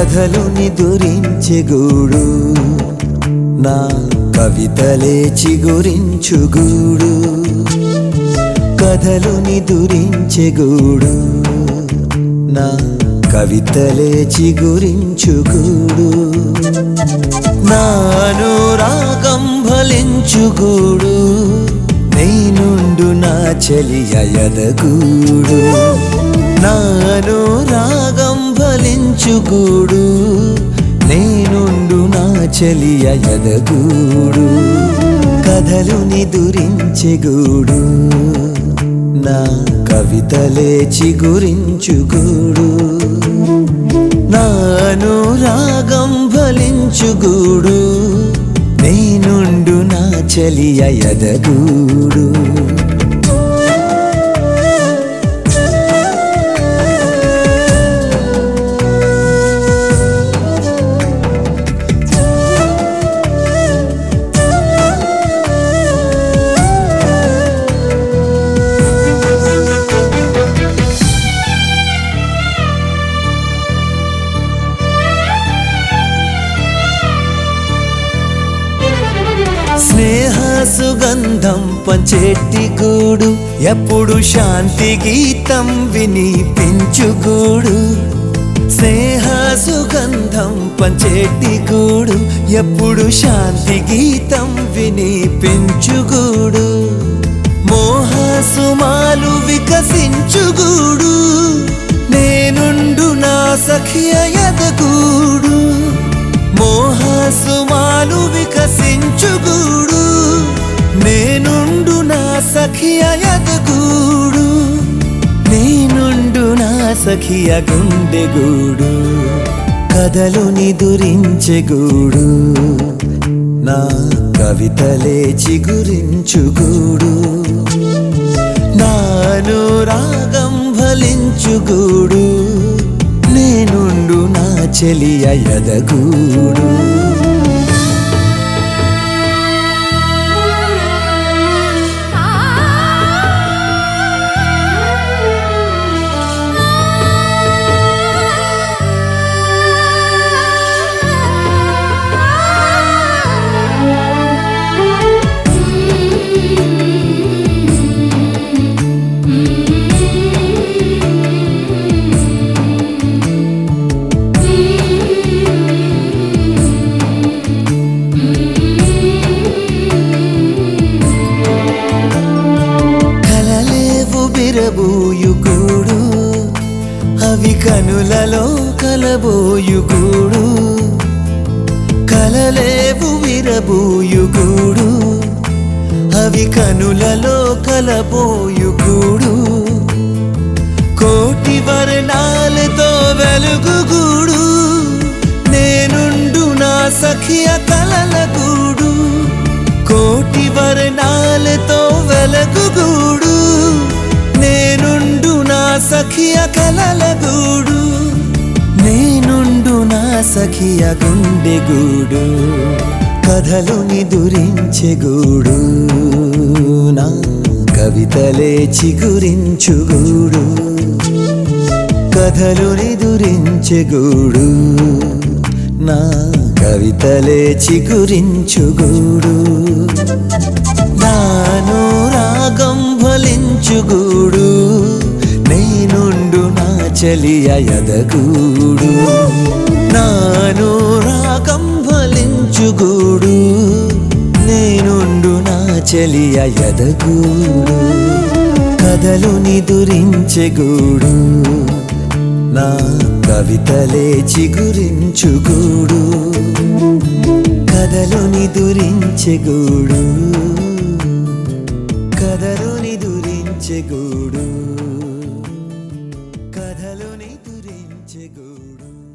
కథలు నిదురించే గూడు నా కవితలే చిగురించు గూడు కథలు నిదురించే గూడు నా కవితలే చిగురించు గూడు నాను రాగం ఫలించు గూడు నేనుండు నా చెలియ ఎదగూడు నాను రాగం ఫలించు గూడు నేనుండు నా చెలియ ఎదగూడు కథలు నిదురించే గూడు నా కవితలే చిగురించు గూడు నాను రాగం ఫలించు గూడు నేనుండు నా చెలియ ఎదగూడు స్నేహ సుగంధం పంచేటి గూడు ఎప్పుడు శాంతి గీతం వినిపించు గూడు స్నేహ సుగంధం పంచేటి గూడు ఎప్పుడు శాంతి గీతం వినిపించు గూడు మోహ సుమాలు వికసించు గూడు నేనుండు నా సఖియ ఎదగూడు మోహ సుమాలు వికసించు గూడు నేనుండు నా సఖియ ఎదగూడు నేనుండు నా సఖియ గుండెగూడు కథలు నిదురించే గూడు నా కవితలే చిగురించు గూడు నాను రాగం ఫలించు గూడు నేనుండు నా చెలియ ఎదగూడు కలలేవు బిరబూయుగూడు అవి కనులలో కలబోయుగూడు కలలేవు విరబూయుగూడు అవి కనులలో కలబోయుగూడు కోటి వర్ణాలతో వెలుగుగూడు నేనుండు నా సఖియ కలల గూడు కోటి వర్ణాలతో వెలగుగూడు నేనుండు నా సఖియ కలల గూడు నేనుండు నా సఖియ గుండెగూడు కథలు నిదురించే గూడు నా కవితలే చిగురించు గూడు కథలు నిదురించే గూడు నా కవితలే చిగురించు గూడు నాను రాగం ఫలించు గూడు నేనుండు నా చెలియ ఎదగూడు నాను రాగం ఫలించు గూడు నేనుండు నా చెలియ ఎదగూడు కథలు నిదురించే గూడు నా కవితలే చిగురించు గూడు కథలు నిదురించే గూడు కథలు నిదురించే గూడు కథలు నిదురించే గూడు